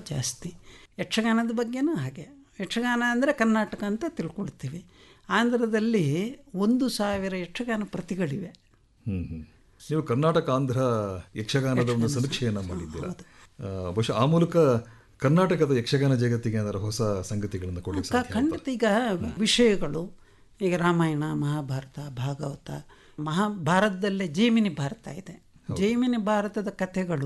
ಜಾಸ್ತಿ ಯಕ್ಷಗಾನದ ಬಗ್ಗೆನೂ ಹಾಗೆ ಯಕ್ಷಗಾನ ಅಂದರೆ ಕರ್ನಾಟಕ ಅಂತ ತಿಳ್ಕೊಳ್ತೀವಿ ಆಂಧ್ರದಲ್ಲಿ ಒಂದು ಸಾವಿರ ಯಕ್ಷಗಾನ ಪ್ರತಿಗಳಿವೆ ಹ್ಮ್ ಹ್ಮ್. ನೀವು ಕರ್ನಾಟಕ ಆಂಧ್ರ ಯಕ್ಷಗಾನದ ಒಂದು ಸಮೀಕ್ಷೆಯನ್ನ ಮಾಡಿದ್ದೀರಾ ಆ, ಬಹುಶಃ ಆ ಮೂಲಕ ಕರ್ನಾಟಕದ ಯಕ್ಷಗಾನ ಜಗತ್ತಿಗೆ ಏನಾದ್ರು ಹೊಸ ಸಂಗತಿಗಳನ್ನು ಕೊಡಲಿಕ್ಕೆ ಕ- ಸಾಧ್ಯ ಖಂಡಿತ ಈಗ ವಿಷಯಗಳು ಈಗ ರಾಮಾಯಣ ಮಹಾಭಾರತ ಭಾಗವತ ಮಹಾಭಾರತದಲ್ಲೇ ಜೈಮಿನಿ ಭಾರತ ಇದೆ ಜೈಮಿನಿ ಭಾರತದ ಕಥೆಗಳು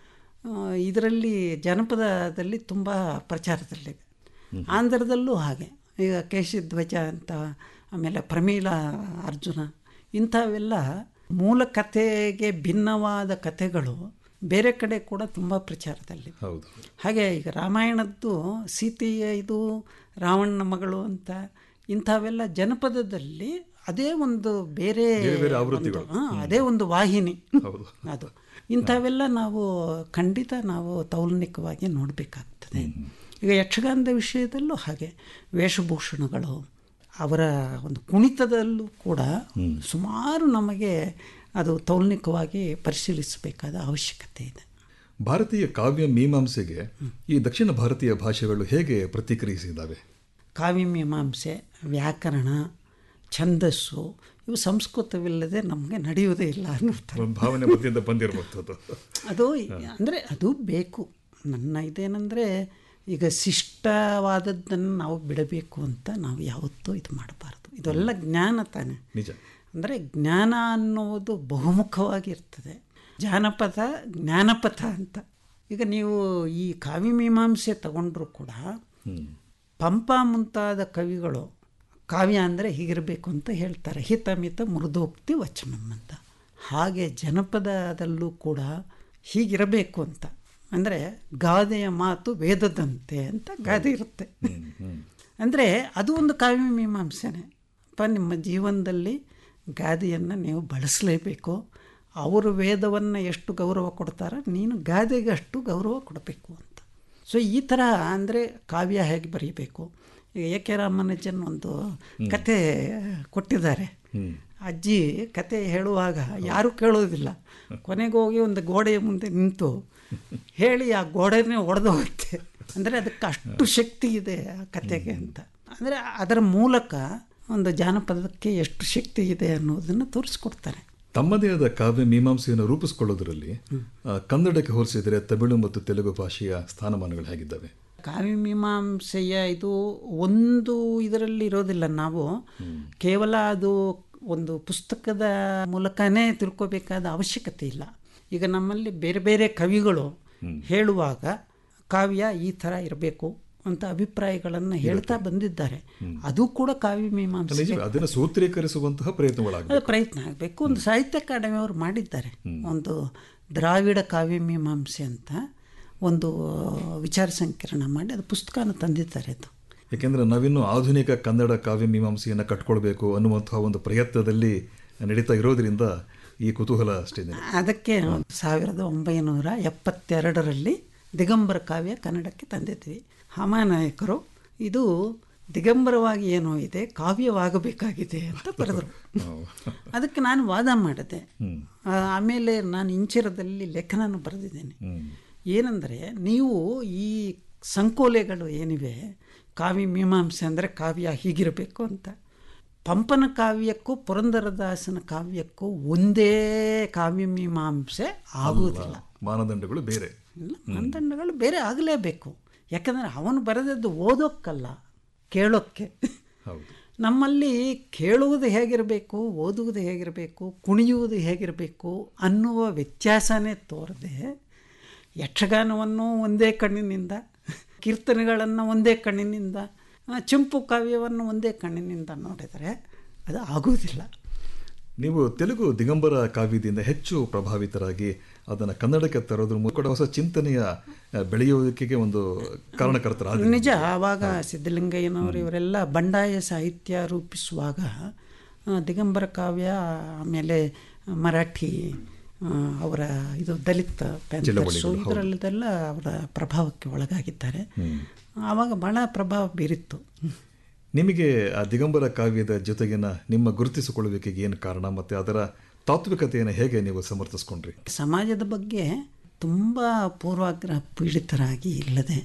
ಇದರಲ್ಲಿ ಜನಪದದಲ್ಲಿ ತುಂಬ ಪ್ರಚಾರದಲ್ಲಿವೆ ಆಂಧ್ರದಲ್ಲೂ ಹಾಗೆ ಈಗ ಕೇಶಧ್ವಜ ಅಂತ ಆಮೇಲೆ ಪ್ರಮೀಳ ಅರ್ಜುನ ಇಂಥವೆಲ್ಲ ಮೂಲ ಕಥೆಗೆ ಭಿನ್ನವಾದ ಕಥೆಗಳು ಬೇರೆ ಕಡೆ ಕೂಡ ತುಂಬ ಪ್ರಚಾರದಲ್ಲಿವೆ ಹೌದು ಹಾಗೆ ಈಗ ರಾಮಾಯಣದ್ದು ಸೀತೆಯ ಇದು ರಾವಣನ ಮಗಳು ಅಂತ ಇಂಥವೆಲ್ಲ ಜನಪದದಲ್ಲಿ ಅದೇ ಒಂದು ಬೇರೆ ಬೇರೆ ಬೇರೆ ಒಂದು- ಆವೃತ್ತಿಗಳು. ಹಾ, ಅದೇ ಒಂದು ವಾಹಿನಿ ಹೌದು ಅದು ಇಂಥವೆಲ್ಲ ನಾವು ಖಂಡಿತ ನಾವು ತೌಲನಿಕವಾಗಿ ನೋಡಬೇಕಾಗ್ತದೆ ಈಗ ಯಕ್ಷಗಾನದ ವಿಷಯದಲ್ಲೂ ಹಾಗೆ ವೇಷಭೂಷಣಗಳು ಅವರ ಒಂದು ಕುಣಿತದಲ್ಲೂ ಕೂಡ ಸುಮಾರು ನಮಗೆ ಅದು ತೌಲನಿಕವಾಗಿ ಪರಿಶೀಲಿಸಬೇಕಾದ ಅವಶ್ಯಕತೆ ಇದೆ ಭಾರತೀಯ ಕಾವ್ಯ ಮೀಮಾಂಸೆಗೆ ಈ ದಕ್ಷಿಣ ಭಾರತೀಯ ಭಾಷೆಗಳು ಹೇಗೆ ಪ್ರತಿಕ್ರಿಯಿಸಿದ್ದಾವೆ ಕಾವ್ಯಮೀಮಾಂಸೆ ವ್ಯಾಕರಣ ಛಂದಸ್ಸು ಇವು ಸಂಸ್ಕೃತವಿಲ್ಲದೆ ನಮಗೆ ನಡೆಯುವುದೇ ಇಲ್ಲ ಅನ್ನುತ್ತಾರೆ ಒಂದು ಭಾವನೆ ಮಧ್ಯದಿಂದ ಬಂದಿರಬಹುದು ಅದು ಅಂದರೆ ಅದು ಬೇಕು ನನ್ನ ಇದೇನೆಂದರೆ ಈಗ ಶಿಷ್ಟವಾದದ್ದನ್ನು ನಾವು ಬಿಡಬೇಕು ಅಂತ ನಾವು ಯಾವತ್ತೂ ಇದು ಮಾಡಬಾರ್ದು ಇದೆಲ್ಲ ಜ್ಞಾನ ತಾನೆ ನಿಜ ಅಂದರೆ ಜ್ಞಾನ ಅನ್ನುವುದು ಬಹುಮುಖವಾಗಿರ್ತದೆ ಜಾನಪದ ಜ್ಞಾನಪಥ ಅಂತ ಈಗ ನೀವು ಈ ಕಾವ್ಯಮೀಮಾಂಸೆ ತಗೊಂಡ್ರೂ ಕೂಡ ಹ್ಮ್ ಪಂಪ ಮುಂತಾದ ಕವಿಗಳು ಕಾವ್ಯ ಅಂದರೆ ಹೀಗಿರಬೇಕು ಅಂತ ಹೇಳ್ತಾರೆ ಹಿತಮಿತ ಮೃದೋಕ್ತಿ ವಚನಂ ಅಂತ ಹಾಗೆ ಜನಪದದಲ್ಲೂ ಕೂಡ ಹೀಗಿರಬೇಕು ಅಂತ ಅಂದರೆ ಗಾದೆಯ ಮಾತು ವೇದದಂತೆ ಅಂತ ಗಾದೆ ಇರುತ್ತೆ ಅಂದರೆ ಅದು ಒಂದು ಕಾವ್ಯ ಮೀಮಾಂಸೆನೆ ಅಪ್ಪ ನಿಮ್ಮ ಜೀವನದಲ್ಲಿ ಗಾದೆಯನ್ನು ನೀವು ಬಳಸಲೇಬೇಕು ಅವರು ವೇದವನ್ನು ಎಷ್ಟು ಗೌರವ ಕೊಡ್ತಾರೋ ನೀನು ಗಾದೆಗೆ ಅಷ್ಟು ಗೌರವ ಕೊಡಬೇಕು ಅಂತ ಸೊ ಈ ಥರ ಅಂದರೆ ಕಾವ್ಯ ಹೇಗೆ ಬರೀಬೇಕು ಈಗ ಎ ಕೆ ರಾಮಾನುಜನ್ ಒಂದು ಕತೆ ಕೊಟ್ಟಿದ್ದಾರೆ ಅಜ್ಜಿ ಕತೆ ಹೇಳುವಾಗ ಯಾರೂ ಕೇಳೋದಿಲ್ಲ ಕೊನೆಗೆ ಹೋಗಿ ಒಂದು ಗೋಡೆಯ ಮುಂದೆ ನಿಂತು ಹೇಳಿ ಆ ಗೋಡೆನೇ ಒಡೆದು ಹೋಗುತ್ತೆ ಅಂದರೆ ಅದಕ್ಕೆ ಅಷ್ಟು ಶಕ್ತಿ ಇದೆ ಆ ಕತೆಗೆ ಅಂತ ಅಂದರೆ ಅದರ ಮೂಲಕ ಒಂದು ಜಾನಪದಕ್ಕೆ ಎಷ್ಟು ಶಕ್ತಿ ಇದೆ ಅನ್ನೋದನ್ನು ತೋರಿಸ್ಕೊಡ್ತಾರೆ ತಮ್ಮದೇ ಆದ ಕಾವ್ಯ ಮೀಮಾಂಸೆಯನ್ನು ರೂಪಿಸಿಕೊಳ್ಳೋದರಲ್ಲಿ ಆ, ಕನ್ನಡಕ್ಕೆ ಹೋಲಿಸಿದರೆ ತಮಿಳು ಮತ್ತು ತೆಲುಗು ಭಾಷೆಯ ಸ್ಥಾನಮಾನಗಳು ಹೇಗಿದ್ದಾವೆ ಕಾವ್ಯಮೀಮಾಂಸೆಯ ಇದು ಒಂದು ಇದರಲ್ಲಿ ಇರೋದಿಲ್ಲ ನಾವು ಕೇವಲ ಅದು ಒಂದು ಪುಸ್ತಕದ ಮೂಲಕನೇ ತಿಳ್ಕೋಬೇಕಾದ ಅವಶ್ಯಕತೆ ಇಲ್ಲ ಈಗ ನಮ್ಮಲ್ಲಿ ಬೇರೆ ಬೇರೆ ಕವಿಗಳು ಹೇಳುವಾಗ ಕಾವ್ಯ ಈ ಥರ ಇರಬೇಕು ಅಂತ ಅಭಿಪ್ರಾಯಗಳನ್ನು ಹೇಳ್ತಾ ಬಂದಿದ್ದಾರೆ ಅದು ಕೂಡ ಕಾವ್ಯ ಮೀಮಾಂಸೆ ನಿಜವೇ ಅದನ್ನು ಸೂತ್ರೀಕರಿಸುವಂತಹ ಪ್ರಯತ್ನಗಳಾಗಬೇಕು ಅದು ಪ್ರಯತ್ನ ಆಗಬೇಕು ಒಂದು ಸಾಹಿತ್ಯ ಅಕಾಡೆಮಿ ಅವರು ಮಾಡಿದ್ದಾರೆ ಒಂದು ದ್ರಾವಿಡ ಕಾವ್ಯ ಮೀಮಾಂಸೆ ಅಂತ ಒಂದು ವಿಚಾರ ಸಂಕಿರಣ ಮಾಡಿ ಅದು ಪುಸ್ತಕನ ತಂದಿದ್ದಾರೆ ಅದು ಯಾಕೆಂದ್ರೆ ನಾವಿನ್ನು ಆಧುನಿಕ ಕನ್ನಡ ಕಾವ್ಯ ಮೀಮಾಂಸೆಯನ್ನು ಕಟ್ಕೊಳ್ಬೇಕು ಅನ್ನುವಂತಹ ಒಂದು ಪ್ರಯತ್ನದಲ್ಲಿ ನಡೀತಾ ಇರೋದ್ರಿಂದ ಈ ಕುತೂಹಲ ಅಷ್ಟೇ ಅದಕ್ಕೆ ಸಾವಿರದ ಒಂಬೈನೂರ ಎಪ್ಪತ್ತೆರಡರಲ್ಲಿ ದಿಗಂಬರ ಕಾವ್ಯ ಕನ್ನಡಕ್ಕೆ ತಂದಿದ್ವಿ ಹಾಮಾನಾಯಕರು ಇದು ದಿಗಂಬರವಾಗಿ ಏನೋ ಇದೆ ಕಾವ್ಯವಾಗಬೇಕಾಗಿದೆ ಅಂತ ಬರೆದರು ಅದಕ್ಕೆ ನಾನು ವಾದ ಮಾಡಿದೆ ಆ, ಆಮೇಲೆ ನಾನು ಇಂಚಿರದಲ್ಲಿ ಲೇಖನನೂ ಬರೆದಿದ್ದೇನೆ ಏನಂದರೆ ನೀವು ಈ ಸಂಕೋಲೆಗಳು ಏನಿವೆ ಕಾವ್ಯ ಮೀಮಾಂಸೆ ಅಂದರೆ ಕಾವ್ಯ ಹೀಗಿರಬೇಕು ಅಂತ ಪಂಪನ ಕಾವ್ಯಕ್ಕೂ ಪುರಂದರದಾಸನ ಕಾವ್ಯಕ್ಕೂ ಒಂದೇ ಕಾವ್ಯ ಮೀಮಾಂಸೆ ಆಗುವುದಿಲ್ಲ ಮಾನದಂಡಗಳು ಬೇರೆ ಇಲ್ಲ ಮಾನದಂಡಗಳು ಬೇರೆ ಆಗಲೇಬೇಕು ಯಾಕಂದರೆ ಅವನು ಬರೆದದ್ದು ಓದೋಕ್ಕಲ್ಲ ಕೇಳೋಕ್ಕೆ ಹೌದು ನಮ್ಮಲ್ಲಿ ಕೇಳುವುದು ಹೇಗಿರಬೇಕು ಓದುವುದು ಹೇಗಿರಬೇಕು ಕುಣಿಯುವುದು ಹೇಗಿರಬೇಕು ಅನ್ನುವ ವ್ಯತ್ಯಾಸನೇ ತೋರದೆ ಯಕ್ಷಗಾನವನ್ನು ಒಂದೇ ಕಣ್ಣಿನಿಂದ ಕೀರ್ತನೆಗಳನ್ನು ಒಂದೇ ಕಣ್ಣಿನಿಂದ ಆ, ಚಂಪು ಕಾವ್ಯವನ್ನು ಒಂದೇ ಕಣ್ಣಿನಿಂದ ನೋಡಿದರೆ ಅದು ಆಗುವುದಿಲ್ಲ ನೀವು ತೆಲುಗು ದಿಗಂಬರ ಕಾವ್ಯದಿಂದ ಹೆಚ್ಚು ಪ್ರಭಾವಿತರಾಗಿ ಅದನ್ನು ಕನ್ನಡಕ್ಕೆ ತರೋದ್ರ ಮೂಲಕ ಕೂಡ ಹೊಸ ಚಿಂತನೆಯ ಆ, ಬೆಳೆಯುವುದಕ್ಕೆ ಒಂದು ಕಾರಣಕರ್ತರಾದ ನಿಜ ಆವಾಗ ಸಿದ್ಧಲಿಂಗಯ್ಯನವರು ಇವರೆಲ್ಲ ಬಂಡಾಯ ಸಾಹಿತ್ಯ ರೂಪಿಸುವಾಗ ಆ, ದಿಗಂಬರ ಕಾವ್ಯ ಆಮೇಲೆ ಮರಾಠಿ ಆ, ಅವರ ಇದು ದಲಿತ ಪ್ಯಾಂಥರ್ಸು ಇದರಲ್ಲದೆಲ್ಲ ಅವರ ಪ್ರಭಾವಕ್ಕೆ ಒಳಗಾಗಿದ್ದಾರೆ ಆವಾಗ ಬಹಳ ಪ್ರಭಾವ ಬೀರಿತ್ತು ನಿಮಗೆ ಆ ದಿಗಂಬರ ಕಾವ್ಯದ ಜೊತೆಗಿನ ನಿಮ್ಮ ಗುರುತಿಸಿಕೊಳ್ಳುವಿಕೆಗೆ ಏನು ಕಾರಣ ಮತ್ತು ಅದರ ತಾತ್ವಿಕತೆಯನ್ನು ಹೇಗೆ ನೀವು ಸಮರ್ಥಿಸ್ಕೊಂಡ್ರಿ ಸಮಾಜದ ಬಗ್ಗೆ ತುಂಬ ಪೂರ್ವಾಗ್ರಹ ಪೀಡಿತರಾಗಿ ಇಲ್ಲದೆ